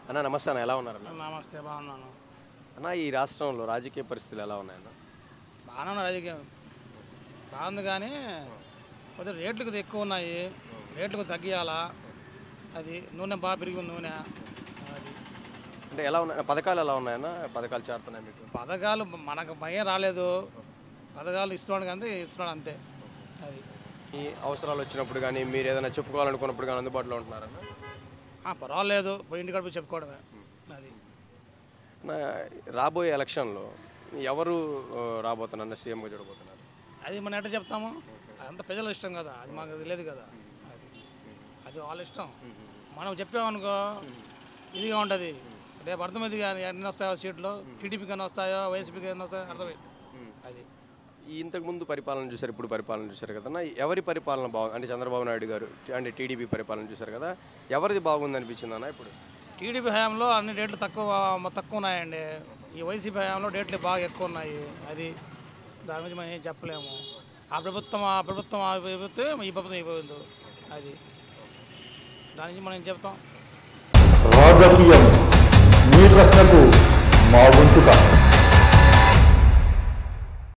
అన్న నమస్తే అన్న ఎలా ఉన్నారన్న నమస్తే బాగున్నాను అన్న ఈ రాష్ట్రంలో రాజకీయ పరిస్థితులు ఎలా ఉన్నాయన్న బాగానే ఉన్నారు రాజకీయం బాగుంది కానీ కొద్దిగా రేట్లు కొద్దిగా ఎక్కువ ఉన్నాయి రేట్లు కొద్దిగా తగ్గియాలా అది నూనె బాగా పెరిగింది నూనె అది అంటే ఎలా ఉన్నాయి పథకాలు ఎలా ఉన్నాయన్న పథకాలు చేరుతున్నాయి మీకు పథకాలు మనకు భయం రాలేదు పథకాలు ఇస్తున్నాడు కానీ ఇస్తున్నాడు అంతే అది ఈ అవసరాలు వచ్చినప్పుడు కానీ మీరు ఏదైనా చెప్పుకోవాలనుకున్నప్పుడు కానీ అందుబాటులో ఉంటున్నారన్న ఆ, పర్వాలేదు పోయి ఇంటికాడ పోయి చెప్పుకోవడమే అది అన్న, రాబోయే ఎలక్షన్లో ఎవరు ఆ, రాబోతున్నారు సీఎంగా చూడబోతున్నారు అది మనం ఎట్లా చెప్తాము అదంతా ప్రజల ఇష్టం కదా అది మాకు తెలియదు కదా అది అది వాళ్ళ ఇష్టం మనం చెప్పామనుకో ఇదిగా ఉంటుంది రేపు అర్థమైంది కానీ ఎన్ని వస్తాయో సీట్లు టీడీపీకి ఎన్ని వస్తాయో వైసీపీకి ఎన్ని వస్తాయో అర్థమైంది అది ఈ ఇంతకుముందు పరిపాలన చూశారు ఇప్పుడు పరిపాలన చూశారు కదా అన్న, ఎవరి పరిపాలన బాగుంది అంటే చంద్రబాబు నాయుడు గారు అంటే టీడీపీ పరిపాలన చూశారు కదా ఎవరిది బాగుంది అనిపించింది అన్న ఇప్పుడు టీడీపీ హయాంలో అన్ని డేట్లు తక్కువ తక్కువ ఉన్నాయండి ఈ వైసీపీ హయాంలో డేట్లు బాగా ఎక్కువ ఉన్నాయి అది దాని గురించి మనం ఏం చెప్పలేము ఆ ప్రభుత్వం ఆ ప్రభుత్వం ఆ ప్రభుత్వం ఈ ప్రభుత్వం ఈ ప్రభుత్వం అది దాని నుంచి మనం ఏం చెప్తాం రాజకీయం మీ ప్రశ్నకు మా వంతు కాదు